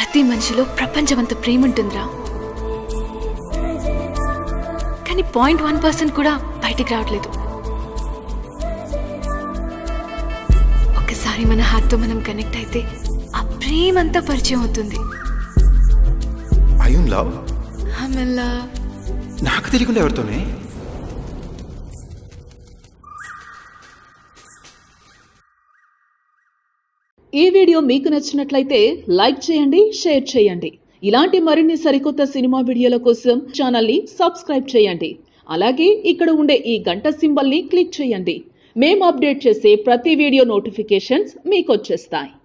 ప్రతి మనిషిలో ప్రపంచమంత ప్రేమ ఉంటుందిరా కానీ పాయింట్ వన్ పర్సెంట్ కూడా బయటికి రావట్లేదు ఒకసారి మన హార్ట్తో మనం కనెక్ట్ అయితే ఆ ప్రేమ అంతా పరిచయం అవుతుంది ఐ యు లవ్ ఆమెల్లా నాకు తెలియకుండా ఎవరితోనే ఈ వీడియో మీకు నచ్చినట్లయితే లైక్ చేయండి షేర్ చేయండి ఇలాంటి మరిన్ని సరికొత్త సినిమా వీడియోల కోసం ఛానల్ని సబ్స్క్రైబ్ చేయండి అలాగే ఇక్కడ ఉండే ఈ గంట సింబల్ని క్లిక్ చేయండి మేము అప్డేట్ చేసే ప్రతి వీడియో నోటిఫికేషన్స్ మీకు వచ్చేస్తాయి